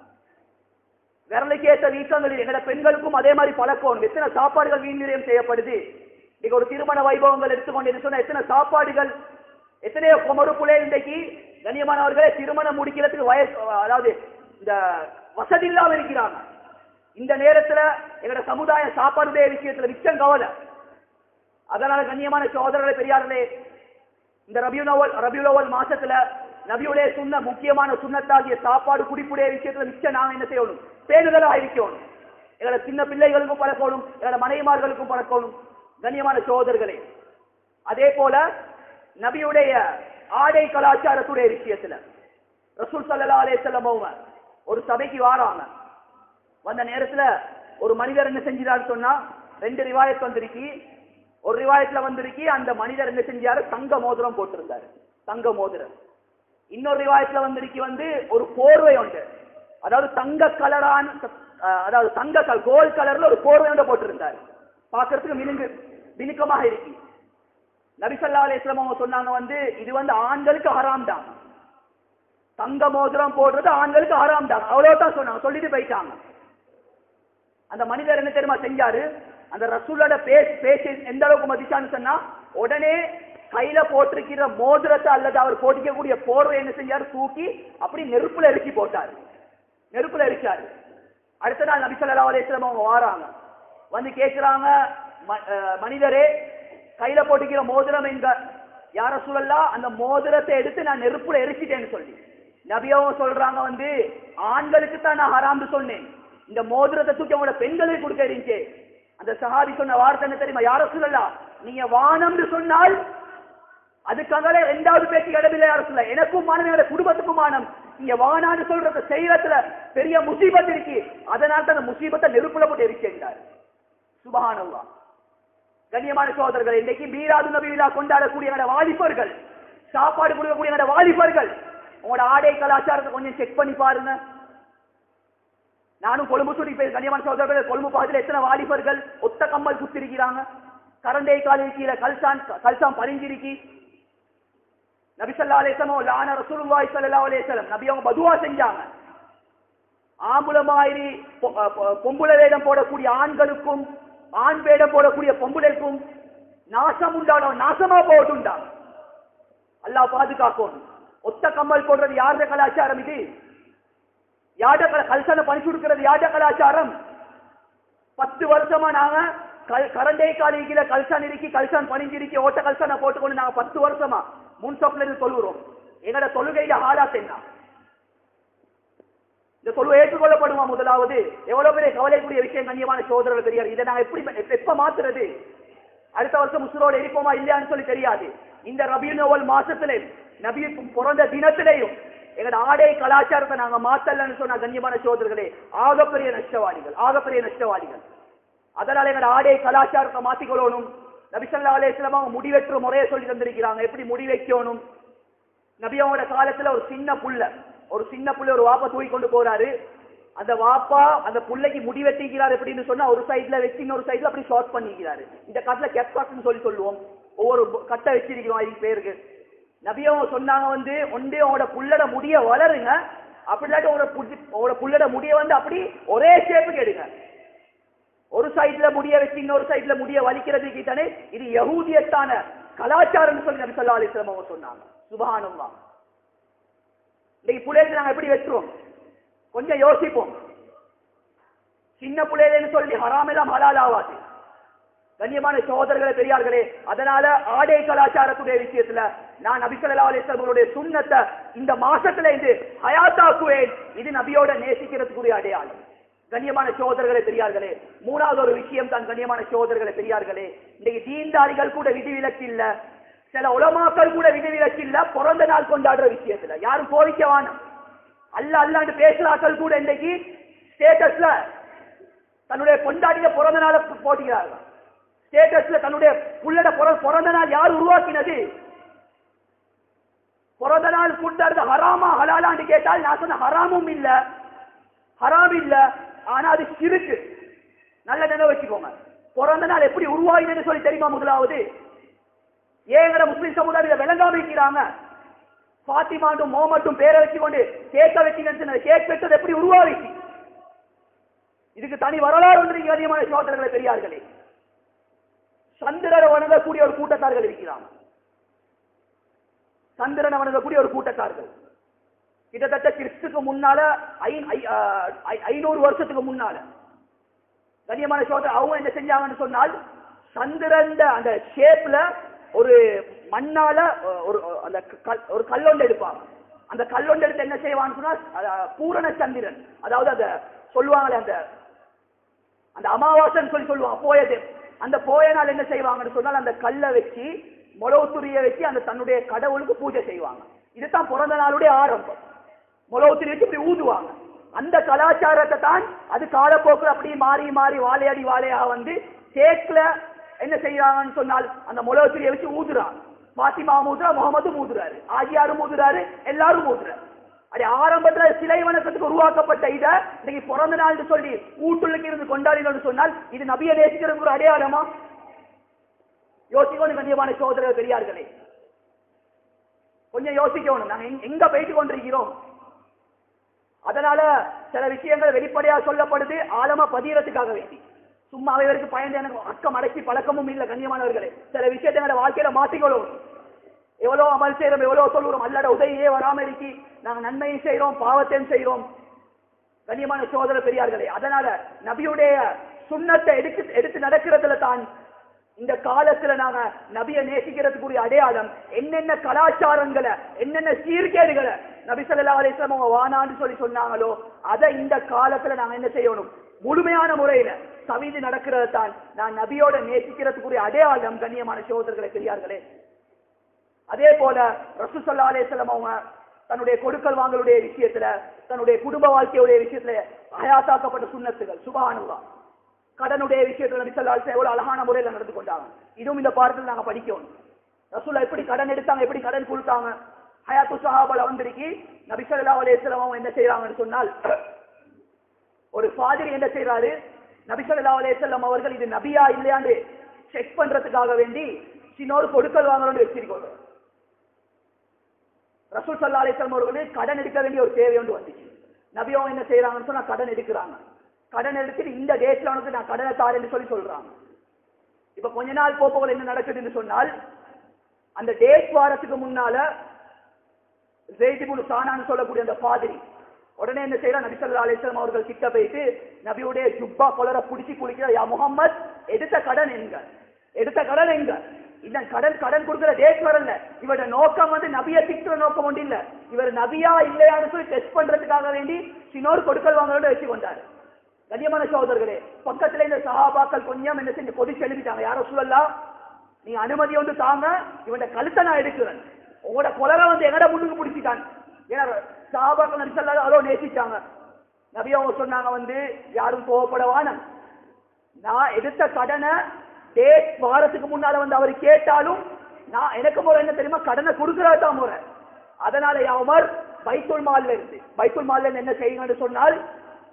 விரலுக்கேற்ற வீக்கங்களில் எங்கட பெண்களுக்கும் அதே மாதிரி பழக்கம் எத்தனை சாப்பாடுகள் வீண் விரயம் செய்யப்படுது இன்னைக்கு ஒரு திருமண வைபவங்கள் எடுத்துக்கொண்டு என்ன சொன்னா எத்தனை சாப்பாடுகள் எத்தனையோ குமருக்குள்ளே இன்றைக்கு கண்ணியமானவர்களே திருமணம் முடிக்கிறதுக்கு வயசு அதாவது இந்த வசதி இல்லாம இருக்கிறாங்க இந்த நேரத்துல எங்கட சமுதாய சாப்பாடுடைய விஷயத்துல மிச்சம் கவலை அதனால கண்ணியமான சோதரர்களே பெரியார்களே இந்த ரபியுல் அவல் ரபியுல் அவல் மாசத்துல நபியுடைய சுண்ண முக்கியமான சுண்ணத்தாகிய சாப்பாடு குடிப்புடைய விஷயத்துல மிச்சம் நாம என்ன செய்யணும் பேணுதலாக இருக்கணும் எங்களோட சின்ன பிள்ளைகளுக்கும் பழக்கணும் எங்களோட மனைவிமார்களுக்கும் பழக்கணும் கண்ணியமான சோதர்களே அதே போல நபியுடைய ஆடை கலாச்சாரத்துடைய விஷயத்துல ரசூல் சல்லா அலைஹிஸ்ஸலாம் அவங்க ஒரு சபைக்கு வாராங்க வந்த நேரத்துல ஒரு மனிதர் என்ன செஞ்சாரு சொன்னா ரெண்டு ரிவாயத் வந்திருக்கி ஒரு ரிவாயத்துல வந்திருக்கி அந்த மனிதர் என்ன செஞ்சாரு தங்க மோதிரம் போட்டிருந்தாரு தங்க மோதிரம் இன்னொரு ரிவாயத்துல வந்திருக்கி வந்து ஒரு போர்வை உண்டு அதாவது தங்க கலரான அஹ், அதாவது தங்க கல் கோல்ட் கலர்ல ஒரு போர்வை ஒன்று போட்டிருந்தாரு பார்க்கறதுக்கு மினுங்கு மினுக்கமாக இருக்கு நபிசல்லா அலிஸ்லாம் அவங்க சொன்னாங்க வந்து இது வந்து ஆண்களுக்கு ஹராம் தான் தங்க மோதிரம் போடுறது ஆண்களுக்கு ஹராம் தான் அவ்வளவுதான் சொன்னாங்க சொல்லிட்டு போயிட்டாங்க அந்த மனிதர் என்ன தெரியுமா செஞ்சாரு அந்த ரசூலோட பேஸ் பேசி எந்த அளவுக்கு மதிச்சான்னு சொன்னா உடனே கையில போட்டிருக்கிற மோதிரத்தை அல்லது அவர் போட்டிக்கக்கூடிய போர்வை என்ன செஞ்சாரு தூக்கி அப்படி நெருப்புல எரிக்கி போட்டாரு நெருப்புல எரிச்சாரு அடுத்த நாள் நபி ஸல்லல்லாஹு அலைஹி வஸல்லம் அவங்க வாராங்க வந்து கேக்குறாங்க "ம- அஹ், மனிதரே கையில போட்டுக்கிற மோதிரம் எங்க யார சொல்லலாம் அந்த மோதிரத்தை எடுத்து நான் நெருப்புல எரிச்சிட்டேன்னு சொல்லி நபியவும் சொல்றாங்க வந்து ஆண்களுக்கு தான் நான் ஹராம்னு சொன்னேன் இந்த மோதிரத்தை தூக்கி அவங்களோட பெண்களுக்கு கொடுக்க இருந்துச்சு அந்த சஹாபி சொன்ன வார்த்தை என்ன தெரியுமா யார சொல்லலாம் நீங்க வானம்னு சொன்னால் அதுக்காக ரெண்டாவது பேச்சு இடமில்லை யாரும் சொல்ல எனக்கும் மானம் என்னோட குடும்பத்துக்கும் மானம் நீங்க வானான்னு சொல்றத செய்யறதுல பெரிய முசீபத் இருக்கு அதனால தான் அந்த முசீபத்தை நெருப்புல போட்டு எரிக்கின்றார் சுபஹானல்லா கண்ணியமான சோதரர்கள் இன்னைக்கு மீராது நபி விழா கொண்டாடக்கூடிய எங்களோட வாலிபர்கள் சாப்பாடு கொடுக்கக்கூடிய எங்களோட வாலிபர்கள் உங்களோட ஆடை கலாச்சாரத்தை கொஞ்சம் செக் பண்ணி பாருங்க நானும் கொழும்பு சுடி போய் கண்ணியமான சோதரர்கள் கொழும்பு பக்கத்துல எத்தனை வாலிபர்கள் ஒத்த கம்மல் குத்திருக்கிறாங்க கரண்டை காலில் கீழே கல்சான் கல்சான் பரிஞ்சிருக்கி நபி ஸல்லல்லாஹு அலைஹி வஸல்லம் லான ரசூலுல்லாஹி ஸல்லல்லாஹு அலைஹி வஸல்லம் நபி அவங்க பதுவா செஞ்சாங்க ஆம்புல மாதிரி பொ- அ, பொ- பொம்புல வேடம் போடக்கூடிய ஆண்களுக்கும் ஆண் வேடம் போடக்கூடிய பொம்புளைக்கும் நாசம் உண்டானவன் நாசமா போட்டுண்டாங்க அல்லாஹ் பாதுகாக்கும் ஒத்த கம்மல் போடுறது யாருடைய கலாச்சாரம் இது யாட கல்சனை பணிச்சு கொடுக்கிறது யாட கலாச்சாரம் பத்து வருஷமா நாங்க கல்- கரண்டை காலிக்கில கல்சான் இருக்கி கல்சான் பணிஞ்சிருக்கி ஓட்ட கல்சானை போட்டுக்கொண்டு நாங்க பத்து வருஷமா முன்சப்ல இருந்து தொழுகிறோம் எங்களோட தொழுகையில ஹாலாத் என்ன இந்த தொழுவை ஏற்றுக்கொள்ளப்படுமா முதலாவது எவ்வளவு பெரிய கவலைக்குரிய விஷயம் கண்ணியமான சோதரர்கள் தெரியாது இதை நாங்க எப்படி எப்ப- எப்ப மாத்துறது அடுத்த வருஷம் முஸ்லோடு இருப்போமா இல்லையான்னு சொல்லி தெரியாது இந்த ரபியுல் நவல் மாசத்திலே நபி பிறந்த தினத்திலேயும் எங்களோட ஆடை கலாச்சாரத்தை நாங்க மாத்தலன்னு சொன்ன கண்ணியமான சோதர்களே ஆகப்பெரிய நஷ்டவாளிகள் ஆகப்பெரிய நஷ்டவாளிகள் அதனால எங்களோட ஆடை கலாச்சாரத்தை மாத்திக்கொள்ளணும் நபிசல்லா அலையம் அவங்க முடிவெற்ற முறையை சொல்லி தந்திருக்கிறாங்க எப்படி முடி வைக்கணும் நபியாவோட காலத்துல ஒரு சின்ன புள்ள ஒரு சின்ன புள்ள ஒரு வாப்ப தூக்கி கொண்டு போறாரு அந்த வாப்பா அந்த புள்ளைக்கு முடி வெட்டிக்கிறார் எப்படின்னு சொன்னா ஒரு சைடுல வச்சு இன்னொரு சைடுல அப்படி ஷார்ட் பண்ணிக்கிறாரு இந்த காட்டுல கெப்பாக்ட்னு சொல்லி சொல்லுவோம் ஒவ்வொரு கட்டை வச்சிருக்கிறோம் அதுக்கு பேருக்கு நபியவங்க சொன்னாங்க வந்து ஒன்றே உங்களோட புள்ளட முடிய வளருங்க அப்படி இல்லாட்டி உங்களோட புடி- உங்களோட புள்ளட முடிய வந்து அப்படி ஒரே ஷேப்புக்கு எடுங்க ஒரு சைடுல முடிய வச்சு இன்னொரு சைடுல முடிய வலிக்கிறதுக்கு தானே இது யகூதியத்தான கலாச்சாரம்னு சொல்லி நபி ஸல்லல்லாஹு அலைஹி வஸல்லம் அவங்க சொன்னாங்க சுபஹானல்லாஹ் இன்னைக்கு புள்ளைகளுக்கு நாங்க எப்படி வெட்டுறோம் கொஞ்சம் யோசிப்போம் சின்ன பிள்ளைன்னு சொல்லி ஹராம் எல்லாம் ஹலால் ஆவாது கண்ணியமான சகோதரர்களே பெரியார்களே அதனால ஆடை கலாச்சாரத்துடைய விஷயத்துல நான் நபி ஸல்லல்லாஹு அலைஹி வஸல்லம் அவருடைய சுன்னத்தை இந்த மாசத்துல இருந்து ஹயாத்தாக்குவேன் இது நபியோட நேசிக்கிறதுக்குரிய அடையாளம் கண்ணியமான சகோதரர்களே பெரியார்களே மூணாவது ஒரு விஷயம் தான் கண்ணியமான சகோதரர்களே பெரியார்களே இன்னைக்கு தீன்தாரிகள் கூட விதிவிலக்கு இல்ல சில உலமாக்கள் கூட விதிவிலக்கு இல்ல பிறந்த நாள் கொண்டாடுற விஷயத்துல யாரும் கோவிக்க வேணாம் அல்ல அல்லாண்டு பேசுறாக்கள் கூட இன்னைக்கு ஸ்டேட்டஸ்ல தன்னுடைய கொண்டாடிய பிறந்த நாளை போட்டுகிறார்கள் ஸ்டேட்டஸ்ல தன்னுடைய புள்ளட பிற- பிறந்த நாள் யார் உருவாக்கினது பிறந்த நாள் கொண்டாடுறது ஹராமா ஹலாலான்னு கேட்டால் நான் சொன்ன ஹராமும் இல்ல ஹராம் இல்ல ஆனா அது சிறுக்கு நல்ல நினைவு வச்சுக்கோங்க பிறந்த நாள் எப்படி உருவாகினதுன்னு சொல்லி தெரியுமா முதலாவது ஏங்கிற முஸ்லிம் சமுதாயம் இதை விளங்காம இருக்கிறாங்க பாத்திமாண்டும் மோமட்டும் பேரை வச்சுக்கொண்டு கேக்க வச்சுக்கன்னு கேக் வெட்டது எப்படி உருவாகிச்சு இதுக்கு தனி வரலாறு ஒன்று நீங்க அதிகமான சோதரர்களை பெரியார்களே சந்திரனை வணங்கக்கூடிய ஒரு கூட்டத்தார்கள் இருக்கிறாங்க சந்திரனை வணங்கக்கூடிய ஒரு கூட்டத்தார்கள் கிட்டத்தட்ட கிறிஸ்துக்கு முன்னால ஐ- ஐ- ஆஹ் ஐ- ஐநூறு வருஷத்துக்கு முன்னால கண்ணியமான சோதரர் அவங்க என்ன செஞ்சாங்கன்னு சொன்னால் சந்திரன் அந்த ஷேப்ல ஒரு மண்ணால அஹ், ஒரு அஹ், அந்த கல் ஒரு கல்லொண்டு எடுப்பாங்க அந்த கல்லொண்டு எடுத்து என்ன செய்வான்னு சொன்னா அஹ், பூரண சந்திரன் அதாவது அந்த சொல்லுவாங்களே அந்த அந்த அமாவாசைன்னு சொல்லி சொல்லுவாங்க போயது அந்த போய நாள் என்ன செய்வாங்கன்னு சொன்னால் அந்த கல்லை வச்சு முளவுத்துரிய வச்சு அந்த தன்னுடைய கடவுளுக்கு பூஜை செய்வாங்க இதுதான் பிறந்த நாளுடைய ஆரம்பம் முளவுத்துரி வச்சு இப்படி ஊதுவாங்க அந்த கலாச்சாரத்தை தான் அது காலப்போக்கில் அப்படியே மாறி மாறி வாழையடி வாழையா வந்து கேக்ல என்ன செய்யறாங்கன்னு சொன்னால் அந்த முளவுத்துரியை வச்சு ஊதுறாங்க பாத்திமா ஊதுறா முகமது ஊதுறாரு ஆஜியாரும் ஊதுறாரு எல்லாரும் ஊதுறாரு அது ஆரம்பத்துல சிலை வணக்கத்துக்கு உருவாக்கப்பட்ட இத இன்னைக்கு பிறந்த நாள்னு சொல்லி வீட்டுள்ளுக்கு இருந்து கொண்டாடினோம்னு சொன்னால் இது நபியை நேசிக்கிறதுக்கு ஒரு அடையாளமா யோசிக்கணும் கண்ணியமான சோதரர் பெரியார்களே கொஞ்சம் யோசிக்கணும் நாங்க எங்க- எங்க போயிட்டு கொண்டிருக்கிறோம் அதனால சில விஷயங்கள் வெளிப்படையா சொல்லப்படுது ஆழமா பதியறதுக்காக வேண்டி சும்மா அவைகளுக்கு பயந்து எனக்கு அக்கம் அடக்கி பழக்கமும் இல்லை கண்ணியமானவர்களே சில விஷயத்தை எங்களை வாழ்க்கையில மாத்திக்கொள்ளும் எவ்வளவு அமல் செய்யறோம் எவ்வளவு சொல்லுறோம் அல்லட உதவியே வராம இருக்கி நாங்க நன்மையும் செய்யறோம் பாவத்தையும் செய்யறோம் கண்ணியமான சோதர பெரியார்களே அதனால நபியுடைய சுண்ணத்தை எடுத்து எடுத்து நடக்கிறதுல தான் இந்த காலத்துல நாங்க நபியை நேசிக்கிறதுக்குரிய அடையாளம் என்னென்ன கலாச்சாரங்களை என்னென்ன சீர்கேடுகளை நபி ஸல்லல்லாஹு அலைஹி வஸல்லம் அவங்க வானான்னு சொல்லி சொன்னாங்களோ அதை இந்த காலத்துல நாங்க என்ன செய்யணும் முழுமையான முறையில கவிந்து நடக்கிறது தான் நான் நபியோட நேசிக்கிறதுக்குரிய அடையாளம் கண்ணியமான சோதரர்களை பெரியார்களே அதே போல ரசூ ஸல்லல்லாஹு அலைஹி வஸல்லம் அவங்க தன்னுடைய கொடுக்கல் வாங்கலுடைய விஷயத்துல தன்னுடைய குடும்ப வாழ்க்கையுடைய விஷயத்துல ஹயாத்தாக்கப்பட்ட சுண்ணத்துகள் சுபஹானல்லாஹ் கடனுடைய விஷயத்துல நபி ஸல்லல்லாஹு அலைஹி வஸல்லம் எவ்வளவு அழகான முறையில் நடந்து கொண்டாங்க இதுவும் இந்த பாடத்தில் நாங்க படிக்கணும் ரசூலா எப்படி கடன் எடுத்தாங்க எப்படி கடன் கொடுத்தாங்க ஹயாத்து சஹாபால வந்திருக்கி நபி ஸல்லல்லாஹு அலைஹி வஸல்லம் அவங்க என்ன செய்றாங்கன்னு சொன்னால் ஒரு ஃபாதர் என்ன செய்றாரு நபி ஸல்லல்லாஹு அலைஹி வஸல்லம் அவர்கள் இது நபியா இல்லையான்னு செக் பண்றதுக்காக வேண்டி சின்னோரு கொடுக்கல் வாங்கணும்னு வச்சிருக்கோம் ரசூல் சல்லா அலிஸ்லாம் அவர்களுக்கு கடன் எடுக்க வேண்டிய ஒரு தேவை ஒன்று வந்துச்சு நபி அவங்க என்ன செய்யறாங்கன்னு சொன்னா கடன் எடுக்கிறாங்க கடன் எடுத்துட்டு இந்த டேட்ல உனக்கு நான் கடனை தாரேன்னு சொல்லி சொல்றாங்க இப்ப கொஞ்ச நாள் போப்போகள் என்ன நடக்குதுன்னு சொன்னால் அந்த டேட் வாரத்துக்கு முன்னால ஜெய்திபுல் சானான்னு சொல்லக்கூடிய அந்த பாதிரி உடனே என்ன செய்யறா நபி ஸல்லல்லாஹு அலைஹி வஸல்லம் அவர்கள் கிட்ட போயிட்டு நபியுடைய ஜுப்பா கொலர புடிச்சு குளிக்கிற யா முகம்மது எடுத்த கடன் எங்க எடுத்த கடன் எங்க இந்த கடன் கடன் கொடுக்கிற டேட் வரல இவரோட நோக்கம் வந்து நபியை திட்டுற நோக்கம் ஒன்று இல்ல இவர் நபியா இல்லையான்னு சொல்லி டெஸ்ட் பண்றதுக்காக வேண்டி சின்னோர் கொடுக்கல் வாங்கலோட வச்சு கொண்டாரு கண்ணியமான சகோதரர்களே பக்கத்துல இந்த சஹாபாக்கள் கொஞ்சம் என்ன செஞ்சு கொதிச்சு எழுதிட்டாங்க யாரோ சொல்லலாம் நீங்க அனுமதி வந்து தாங்க இவன் கழுத்தை நான் எடுக்கிறேன் உங்களோட கொலரை வந்து எங்கட முன்னுக்கு பிடிச்சிட்டாங்க ஏன்னா சஹாபாக்கள் நபிசல்லா அவ்வளோ நேசிச்சாங்க நபி அவங்க சொன்னாங்க வந்து யாரும் கோவப்படவான நான் எடுத்த கடனை டேட் வாரத்துக்கு முன்னால வந்து அவர் கேட்டாலும் நான் எனக்கு முறை என்ன தெரியுமா கடனை கொடுக்கறது தான் முறை அதனால அவர் பைத்துல் மால்ல இருந்து பைத்துல் மால்ல இருந்து என்ன செய்யுங்கன்னு சொன்னால்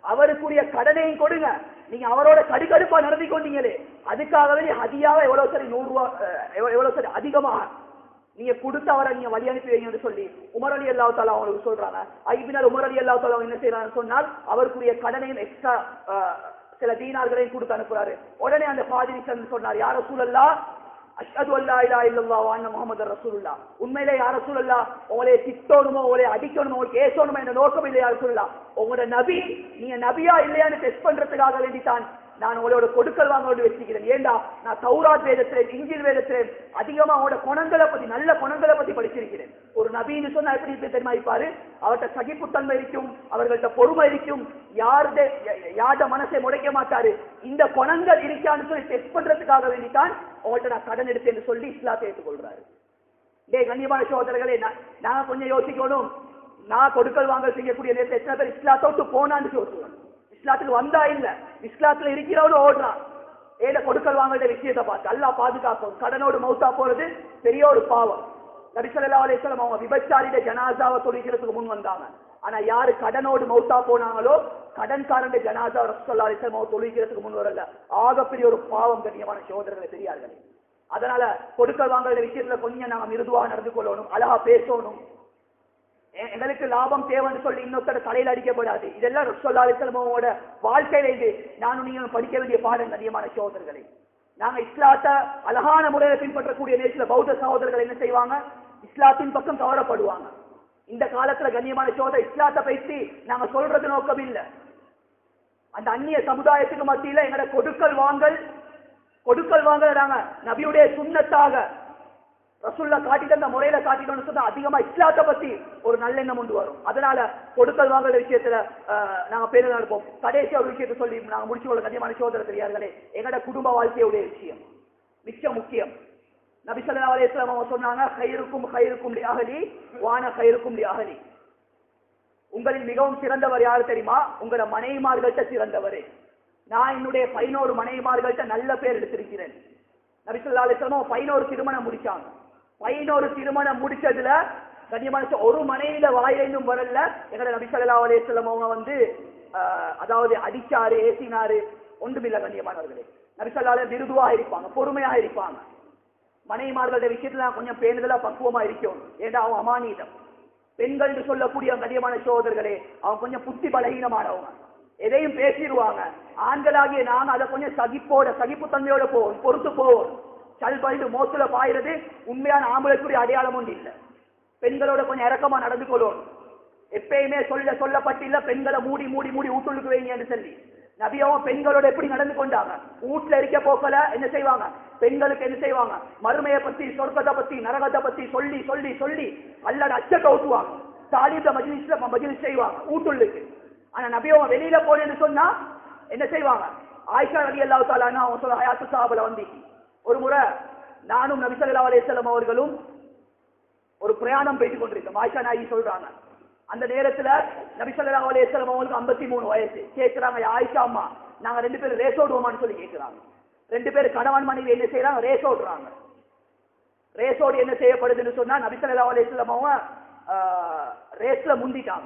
அவருக்குரிய கடனையும் கொடுங்க நீங்க அவரோட கடுக்கடுப்பா நடந்து கொண்டீங்களே அதுக்காகவே ஹதியாவை எவ்வளவு சரி நூறு ரூபா அஹ், எவ்வ- எவ்வளவு சரி அதிகமாக நீங்க கொடுத்து அவரை நீங்க வழி அனுப்பி வைங்கன்னு சொல்லி உமர் அலி அல்லா தாலா அவங்களுக்கு சொல்றாங்க ஐபினர் உமர் அலி அல்லா தாலா என்ன செய்யறாங்க சொன்னால் அவருக்குரிய கடனையும் எக்ஸ்ட்ரா சில தீனார்களையும் கொடுத்து அனுப்புறாரு உடனே அந்த பாதிரி சந்து சொன்னார் யார சூழல்லா அஷ்ஹது அல்லா இலா இல்லல்லா வான்ன முகமது ரசூலுல்லா உண்மையிலே யார சூழல்லா உங்களை திட்டணுமோ உங்களை அடிக்கணுமோ உங்களுக்கு ஏசணுமோ என்ற நோக்கம் இல்லை யார சூழல்லா உங்களோட நபி நீங்க நபியா இல்லையான்னு டெஸ்ட் பண்றதுக்காக வேண்டித்தான் நான் உங்களோட கொடுக்கல் வாங்கோடு வச்சுக்கிறேன் ஏண்டா நான் தௌராத் வேதத்திலே இஞ்சில் வேதத்திலே அதிகமா அவங்களோட குணங்களை பத்தி நல்ல குணங்களை பத்தி படிச்சிருக்கிறேன் ஒரு நபின்னு சொன்னா எப்படி இருப்பது தெரியுமா இருப்பாரு அவர்கிட்ட சகிப்புத்தன்மை இருக்கும் அவர்கள்ட்ட பொறுமை இருக்கும் யாருடைய யார்ட மனசை முடைக்க மாட்டாரு இந்த குணங்கள் இருக்கான்னு சொல்லி டெஸ்ட் பண்றதுக்காக வேண்டித்தான் உங்கள்ட்ட நான் கடன் எடுத்தேன்னு சொல்லி இஸ்லாத்தை ஏற்றுக்கொள்றாரு டேய் கண்ணியமான சோதரர்களே நான் நான் கொஞ்சம் யோசிக்கணும் நான் கொடுக்கல் வாங்கல் செய்யக்கூடிய நேரத்தில் எத்தனை பேர் இஸ்லாத்தை விட்டு போனான்னு யோசிக்கணும் இஸ்லாத்துக்கு வந்தா இல்ல இஸ்லாத்துல இருக்கிறவனும் ஓடுறான் ஏட கொடுக்கல் வாங்கல் விஷயத்தை பார்த்து அல்லாஹ் பாதுகாக்கும் கடனோடு மௌத்தா போறது பெரிய ஒரு பாவம் நபிசல்லா அலிஸ்லாம் அவங்க விபச்சாரிட ஜனாசாவை தொழிக்கிறதுக்கு முன் வந்தாங்க ஆனா யாரு கடனோடு மௌத்தா போனாங்களோ கடன்காரண்ட ஜனாசா ரசல்லா அலிஸ்லாம் அவங்க தொழிக்கிறதுக்கு முன் வரல ஆகப்பெரிய ஒரு பாவம் கண்ணியமான சோதரர்களை பெரியார்களே அதனால கொடுக்கல் வாங்கல் விஷயத்துல கொஞ்சம் நாங்க மிருதுவா நடந்து கொள்ளணும் அழகா பேசணும் எ- எங்களுக்கு லாபம் தேவைன்னு சொல்லி இன்னொருத்தர தலையில அடிக்கப்படாது இதெல்லாம் சொல்லாலிசலமோட வாழ்க்கையில இது நானும் நீங்களும் படிக்க வேண்டிய பாடம் கண்ணியமான சகோதரர்களை நாங்க இஸ்லாத்தை அழகான முறையில பின்பற்றக்கூடிய நேரத்துல பௌத்த சகோதரர்கள் என்ன செய்வாங்க இஸ்லாத்தின் பக்கம் கவரப்படுவாங்க இந்த காலத்துல கண்ணியமான சோதர் இஸ்லாத்தை பற்றி நாங்க சொல்றது நோக்கம் இல்ல அந்த அந்நிய சமுதாயத்துக்கு மத்தியில எங்கட கொடுக்கல் வாங்கல் கொடுக்கல் வாங்கல் நாங்க நபியுடைய சுண்ணத்தாக ரசுல்லா காட்டிட்டு அந்த முறையில காட்டிட்டோம்னு சொன்னா அதிகமா இஸ்லாத்தை பத்தி ஒரு நல்லெண்ணம் கொண்டு வரும் அதனால கொடுக்கல் வாங்கல் விஷயத்துல அஹ், நாங்க பேரு நடப்போம் கடைசியா ஒரு விஷயத்தை சொல்லி நாங்க முடிச்சு கொள்ள கண்டிப்பான சோதனை தெரியார்களே எங்கட குடும்ப வாழ்க்கையுடைய விஷயம் மிச்ச முக்கியம் நபி ஸல்லல்லாஹு அலைஹி வஸல்லம் அவங்க சொன்னாங்க கைருக்கும் கைருக்கும் லி அஹலி வான கைருக்கும் லி அஹலி உங்களில் மிகவும் சிறந்தவர் யார் தெரியுமா உங்களோட மனைவிமார்கள்ட்ட சிறந்தவர் நான் என்னுடைய பதினோரு மனைவிமார்கள்ட்ட நல்ல பேர் எடுத்திருக்கிறேன் நபிசுல்லா அலிஸ்லாமும் பதினோரு திருமணம் முடிச்சாங்க பதினோரு திருமணம் முடிச்சதுல கண்ணியமான சொ- ஒரு மனைவியில வாயிலிருந்தும் வரல எங்கட நபிசல்லா அலிஸ்லாம் அவங்க வந்து ஆஹ், அதாவது அடிச்சாரு ஏசினாரு ஒன்றுமில்ல கண்ணியமானவர்களே நபிசல்லால விருதுவா இருப்பாங்க பொறுமையா இருப்பாங்க மனைவிமார்களுடைய விஷயத்துல நான் கொஞ்சம் பேணுதலா பக்குவமா இருக்கும் ஏண்டா அவன் அமானீதம் பெண்கள் என்று சொல்லக்கூடிய கண்ணியமான சோதர்களே அவன் கொஞ்சம் புத்தி பலகீனமானவங்க எதையும் பேசிடுவாங்க ஆண்களாகிய நாங்க அதை கொஞ்சம் சகிப்போட சகிப்புத்தன்மையோட போவோம் பொறுத்து போவோம் சல்பண்டு மோத்துல பாயிறது உண்மையான ஆம்பளைக்குரிய அடையாளம் ஒன்று இல்லை பெண்களோட கொஞ்சம் இறக்கமா நடந்து கொள்ளணும் எப்பயுமே சொல்ல சொல்லப்பட்டில்ல பெண்களை மூடி மூடி மூடி ஊட்டுள்ளுக்கு வைங்கன்னு சொல்லி நபியாவும் பெண்களோட எப்படி நடந்து கொண்டாங்க வீட்டுல இருக்க போக்கல என்ன செய்வாங்க பெண்களுக்கு என்ன செய்வாங்க மறுமையை பத்தி சொர்க்கத்தை பத்தி நரகத்தை பத்தி சொல்லி சொல்லி சொல்லி அல்லட அச்சத்தை ஊட்டுவாங்க தாலித மஜிலிஸ்ல மஜிலிஸ் செய்வாங்க ஊட்டுள்ளுக்கு ஆனா நபியாவும் வெளியில போனேன்னு சொன்னா என்ன செய்வாங்க ஆயிஷா ரவி அல்லாஹ் தாலான்னு அவங்க சொல்ல ஹயாத்து சாபல வந்து ஒரு முறை நானும் நபி ஸல்லல்லாஹு அலைஹி வஸல்லம் அவர்களும் ஒரு பிரயாணம் போயிட்டு கொண்டிருக்கோம் ஆயிஷா நாயகி சொல்றாங்க அந்த நேரத்துல நபி ஸல்லல்லாஹு அலைஹி வஸல்லம் அவங்களுக்கு 53 வயசு கேக்குறாங்க "யா ஆயிஷா அம்மா நாங்க ரெண்டு பேரும் ரேஸ் ஓடுவோமான்னு சொல்லி கேக்குறாங்க ரெண்டு பேரும் கணவன் மனைவி என்ன செய்யறாங்க ரேஸ் ஓடுறாங்க ரேஸ் ஓடி என்ன செய்யப்படுதுன்னு சொன்னா நபி ஸல்லல்லாஹு அலைஹி வஸல்லம் அவங்க ஆஹ், ரேஸ்ல முந்திட்டாங்க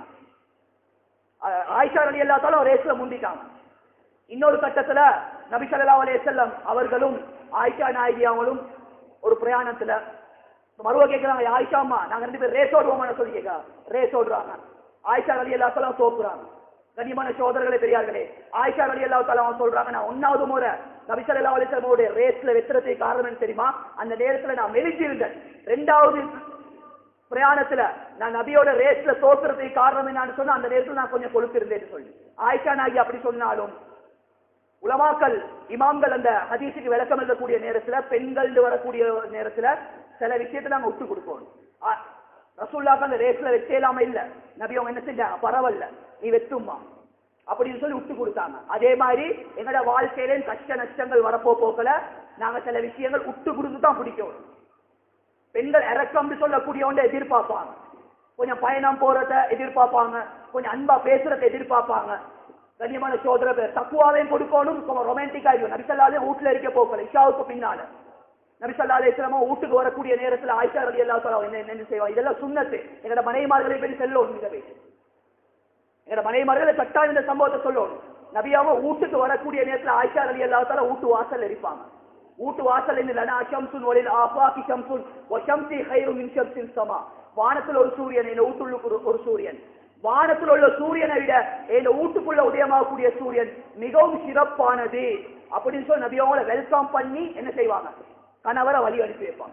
ஆஹ், ஆயிஷா ரலி அல்லாத்தாலும் ரேஸ்ல முந்திட்டாங்க இன்னொரு கட்டத்துல நபி ஸல்லல்லாஹு அலைஹி வஸல்லம் அவர்களும் ஆயிஷா நாயகி அவங்களும் ஒரு பிரயாணத்துல மறுவ கேட்கிறாங்க "யா ஆயிஷா அம்மா நாங்க ரெண்டு பேரும் ரேஸ் ஓடுவோம்னு சொல்லி கேட்கறாங்க ரேஸ் ஓடுறாங்க ஆயிஷா ரலி அல்லாத்தாலும் தோக்குறாங்க கண்ணியமான சோதரர்களே பெரியார்களே ஆயிஷா ரலி அல்லா அவங்க சொல்றாங்க நான் ஒன்னாவது முறை நபி ஸல்லல்லாஹு அலைஹி வஸல்லம் ரேஸ்ல வெத்துறதுக்கு காரணம் என்ன தெரியுமா அந்த நேரத்துல நான் மெலிஞ்சிருந்தேன் ரெண்டாவது பிரயாணத்துல நான் நபியோட ரேஸ்ல தோக்குறதுக்கு காரணம் என்னன்னு சொன்னா அந்த நேரத்துல நான் கொஞ்சம் கொழுத்திருந்தேன்னு சொல்லி ஆயிஷா நாயகி அப்படி சொன்னாலும் உலமாக்கள் இமாம்கள் அந்த ஹதீஸுக்கு விளக்கம் எழுதக்கூடிய நேரத்துல பெண்கள் வரக்கூடிய நேரத்துல சில விஷயத்தை நாங்க விட்டு கொடுப்போம் ஆ, ரசூல்லாக்கு அந்த ரேஸ்ல வெச்சேலாம இல்ல நபி அவங்க என்ன செஞ்சாங்க பரவாயில்ல நீ வெத்துமா அப்படின்னு சொல்லி விட்டு கொடுத்தாங்க அதே மாதிரி எங்களோட வாழ்க்கையில கஷ்ட நஷ்டங்கள் வரப்போ போக்கல நாங்க சில விஷயங்கள் விட்டு கொடுத்து தான் பிடிக்கணும் பெண்கள் இறக்கம்னு சொல்லக்கூடியவங்க எதிர்பார்ப்பாங்க கொஞ்சம் பயணம் போறத எதிர்பார்ப்பாங்க கொஞ்சம் அன்பா பேசுறத எதிர்பார்ப்பாங்க கண்ணியமான சோதர பேர் தக்குவாவையும் கொடுக்கணும் ரொமான்டிக்கா இருக்கும் நபிசல்லாலே வீட்டுல இருக்க போக்கல இஷாவுக்கு பின்னால நபிசல்லாலே இஸ்லாமோ வீட்டுக்கு வரக்கூடிய நேரத்துல ஆயிஷா ரலி அல்லா என்ன என்ன செய்வா இதெல்லாம் சுண்ணத்து எங்களோட மனைவிமார்களை பற்றி செல்லும் இதவே எங்கட மனைமார்களை கட்டாயம் இந்த சம்பவத்தை சொல்லணும் நபியாவ வீட்டுக்கு வரக்கூடிய நேரத்துல ஆயிஷா அலி அல்லாத்தால வீட்டு வாசல் இருப்பாங்க வீட்டு வாசல் என்ன லனா ஷம்சுன் ஒலில் ஆஃபாகி ஷம்சுன் வ ஷம்சி ஹைரு மின் ஷம்சின் சமா வானத்தில் ஒரு சூரியன் இந்த வீட்டுள்ளுக்கு ஒரு- ஒரு சூரியன் வானத்தில் உள்ள சூரியனை விட இந்த வீட்டுக்குள்ள உதயமாகக்கூடிய சூரியன் மிகவும் சிறப்பானது அப்படின்னு சொல்லி நபியாவோட வெல்கம் பண்ணி என்ன செய்வாங்க கணவரை வழி அனுப்பி வைப்பாங்க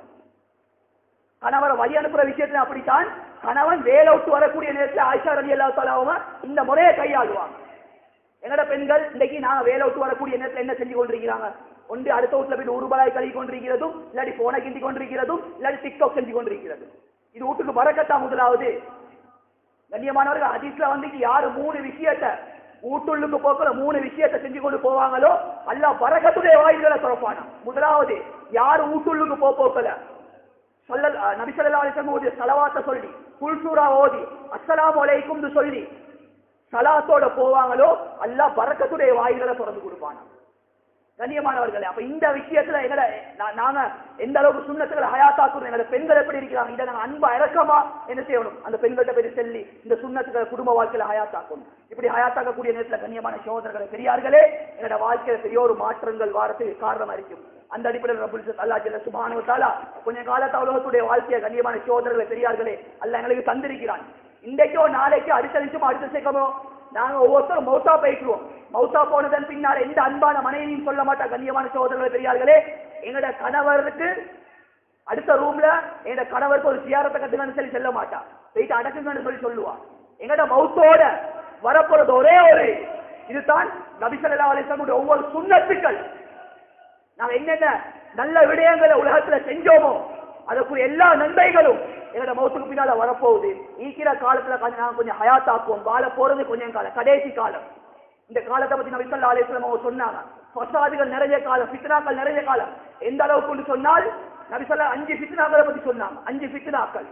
கணவரை வழி அனுப்புற விஷயத்துல அப்படித்தான் கணவன் வேலை விட்டு வரக்கூடிய நேரத்தில் ஆயிஷா ரலி அல்லா அவங்க இந்த முறையை கையாளுவாங்க எங்கட பெண்கள் இன்னைக்கு நாங்க வேலை விட்டு வரக்கூடிய நேரத்தில் என்ன செஞ்சு கொண்டிருக்கிறாங்க ஒன்று அடுத்த வீட்டுல போய் ஒரு ரூபாய் கழுவி கொண்டிருக்கிறதும் இல்லாட்டி போனை கிண்டி கொண்டிருக்கிறதும் இல்லாட்டி டிக்டாக் செஞ்சு கொண்டிருக்கிறது இது வீட்டுக்கு வரக்கத்தா முதலாவது கண்ணியமானவர்கள் ஹதீஸ்ல வந்து யாரு மூணு விஷயத்த வீட்டுள்ளுக்கு போக்குற மூணு விஷயத்தை செஞ்சு கொண்டு போவாங்களோ அல்லாஹ் பரகத்துடைய வாயில்களை திறப்பானா முதலாவது யாரு வீட்டுள்ளுக்கு போ போக்கல சொல்லல் நபி ஸல்லல்லாஹு அலைஹி வஸல்லம் ஓதி ஸலவாத்த சொல்லி குல் சூரா ஓதி அஸ்ஸலாமு அலைக்கும்னு சொல்லி சலாத்தோட போவாங்களோ அல்லாஹ் பரக்கத்துடைய வாயில்களை திறந்து கொடுப்பானா கண்ணியமானவர்களே அப்ப இந்த விஷயத்துல எங்கட நா- நாங்க எந்த அளவுக்கு சுண்ணத்துகளை ஹயாத்தாக்குறோம் எங்களோட பெண்கள் எப்படி இருக்கிறாங்க இதை நாங்க அன்பா இறக்கமா என்ன செய்யணும் அந்த பெண்கள்ட்ட போய் சொல்லி இந்த சுண்ணத்துக்களை குடும்ப வாழ்க்கையில ஹயாத்தாக்கணும் இப்படி ஹயாத்தாக்கக்கூடிய நேரத்துல கண்ணியமான சகோதரர்களை பெரியார்களே எங்களோட வாழ்க்கையில பெரிய ஒரு மாற்றங்கள் வாரத்துக்கு காரணமா இருக்கும் அந்த அடிப்படையில் ரபுல் இஸ்ஸத் அல்லாஹ் ஜல்ல சுப்ஹானஹு வ தஆலா கொஞ்ச காலத்து உலகத்துடைய வாழ்க்கையை கண்ணியமான சகோதரர்களை பெரியார்களே அல்லாஹ் எங்களுக்கு தந்திருக்கிறான் இன்றைக்கோ நாளைக்கோ அடுத்த நிமிஷம் அடுத்த சேர்க்கமோ நாங்க ஒவ்வொருத்தரும் மௌத்தா போயிட்டுருவோம் மௌத்தா போனதன் பின்னால் எந்த அன்பான மனைவியும் சொல்ல மாட்டா கண்ணியமான சகோதரர்களை பெரியார்களே எங்களோட கணவருக்கு அடுத்த ரூம்ல எங்களோட கணவருக்கு ஒரு சியாரத்தை கட்டுங்கன்னு சொல்லி சொல்ல மாட்டா போயிட்டு அடக்குங்கன்னு சொல்லி சொல்லுவா எங்களோட மௌத்தோட வரப்போறது ஒரே ஒரு இதுதான் நபிசல்லா அலிஸ்லாமுடைய ஒவ்வொரு சுண்ணத்துக்கள் நாம் என்னென்ன நல்ல விடயங்களை உலகத்துல செஞ்சோமோ அதற்குரிய எல்லா நன்மைகளும் எங்களோட மௌத்துக்கு பின்னால வரப்போகுது ஈக்கிற காலத்துல கொஞ்சம் நாங்க கொஞ்சம் ஹயாத்தாக்குவோம் வாழ போறது கொஞ்சம் காலம் கடைசி காலம் இந்த காலத்தை பத்தி நபி ஸல்லல்லாஹு அலைஹி வஸல்லம் அவங்க சொன்னாங்க ஃபசாதுகள் நிறைய காலம் ஃபித்னாக்கள் நிறைய காலம் எந்த அளவுக்கு சொன்னால் நபி ஸல்லல்லாஹு அஞ்சு ஃபித்னாக்களை பத்தி சொன்னாங்க அஞ்சு ஃபித்னாக்கள்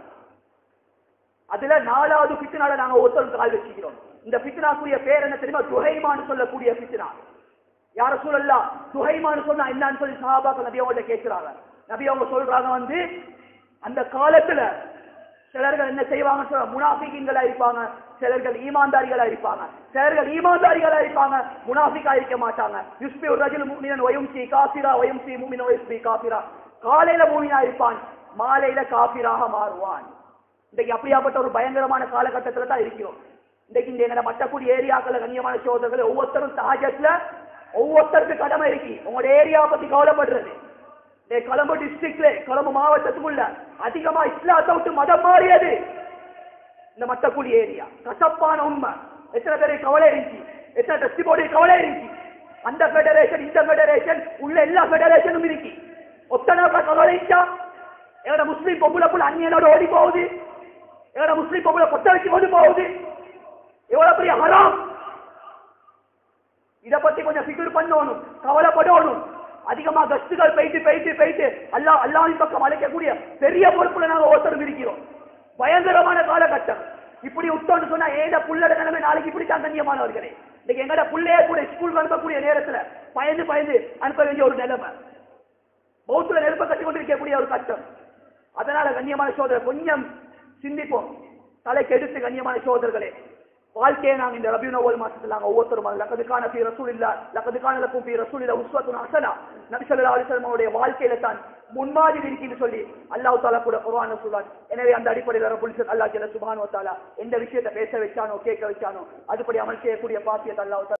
அதுல நாலாவது ஃபித்னால நாங்க ஒருத்தருக்கு கால் வச்சுக்கிறோம் இந்த ஃபித்னாக்குரிய பேர் என்ன தெரியுமா துஹைமான்னு சொல்லக்கூடிய ஃபித்னா யார சூழல்லா துஹைமான்னு சொன்னா என்னன்னு சொல்லி சஹாபாக்கள் நபி அவங்கள்ட்ட கேட்கிறாங்க நபி அவங்க சொல்றாங்க வந்து அந்த காலத்துல சிலர்கள் என்ன செய்வாங்க சொல்ல முனாஃபிகீன்களா இருப்பாங்க சிலர்கள் ஈமான்தாரிகளா இருப்பாங்க சிலர்கள் ஈமான்தாரிகளா இருப்பாங்க முனாஃபிகா இருக்க மாட்டாங்க யுஸ்பி ஒரு ரஜுல் முஃமினன் வயம்சி காஃபிரா வயம்சி முஃமின வயஸ்பி காஃபிரா காலையில மூமினா இருப்பான் மாலையில காஃபிராக மாறுவான் இன்றைக்கு அப்படியாப்பட்ட ஒரு பயங்கரமான காலகட்டத்துல தான் இருக்கிறோம் இன்றைக்கு இந்த எங்களை மட்டக்குடி ஏரியாக்கள் கண்ணியமான சோதர்கள் ஒவ்வொருத்தரும் தாஜத்துல ஒவ்வொருத்தருக்கு கடமை இருக்கு உங்களோட ஏரியாவை பத்தி கவலைப்படுறது இந்த கொழம்பு டிஸ்ட்ரிக்ட்ல கொழம்பு மாவட்டத்துக்குள்ள அதிகமா இஸ்லாத்தை விட்டு மதம் மாறியது இந்த மட்டக்குடி ஏரியா கசப்பான உண்மை எத்தனை பேருக்கு கவலை இருந்துச்சு எத்தனை டெஸ்டி போர்டு கவலை இருந்துச்சு அந்த ஃபெடரேஷன் இந்த ஃபெடரேஷன் உள்ள எல்லா ஃபெடரேஷனும் இருக்கு ஒத்தனாக்கா கவலை இருந்துச்சா எங்களோட முஸ்லீம் பொம்பளை புள்ள அந்நியனோட ஓடி போகுது எங்களோட முஸ்லீம் பொம்பளை கொட்ட வச்சு கொண்டு போகுது எவ்வளவு பெரிய ஹராம் இத பத்தி கொஞ்சம் ஃபிகர் பண்ணணும் கவலைப்படணும் அதிகமா கஸ்துகள் போயிட்டு போயிட்டு போயிட்டு அல்லா அல்லாவின் பக்கம் அழைக்கக்கூடிய பெரிய பொறுப்புல நாங்க ஒருத்தரும் இருக்கிறோம் பயங்கரமான காலகட்டம் இப்படி விட்டோம்னு சொன்னா ஏத புள்ளட நிலைமை நாளைக்கு இப்படி தான் கண்ணியமானவர்களே இன்னைக்கு எங்கட புள்ளைய கூட ஸ்கூலுக்கு அனுப்பக்கூடிய நேரத்துல பயந்து பயந்து அனுப்ப வேண்டிய ஒரு நிலைமை பௌத்துல நெருப்ப கட்டி கொண்டிருக்கக்கூடிய ஒரு கட்டம் அதனால கண்ணியமான சோதரர் கொஞ்சம் சிந்திப்போம் தலைக்கு எடுத்து கண்ணியமான சோதர்களே வாழ்க்கையை நாங்க இந்த ரபியுன ஓல் மாசத்துல நாங்க ஒவ்வொருத்தரும் லக்கதுக்கான பி ரசூல் இல்ல லக்கதுக்கான லக்கும் பி ரசூல் இல்ல உஸ்வத்துன் ஹசனா நபி ஸல்லல்லாஹு அலைஹி வஸல்லம் அவருடைய வாழ்க்கையில தான் முன்மாதிரி இருக்குன்னு சொல்லி அல்லாஹ் தாலா கூட குர்ஆன்ல சொல்றான் எனவே அந்த அடிப்படையில் ரப்பல் இஸ்ஸத் அல்லாஹ் ஜல்ல சுப்ஹானஹு வ தஆலா எந்த விஷயத்தை பேச வச்சானோ கேட்க வச்சானோ அதுபடி அமல் செய்யக்கூடிய பாக்கியத்தை அல்லாஹ்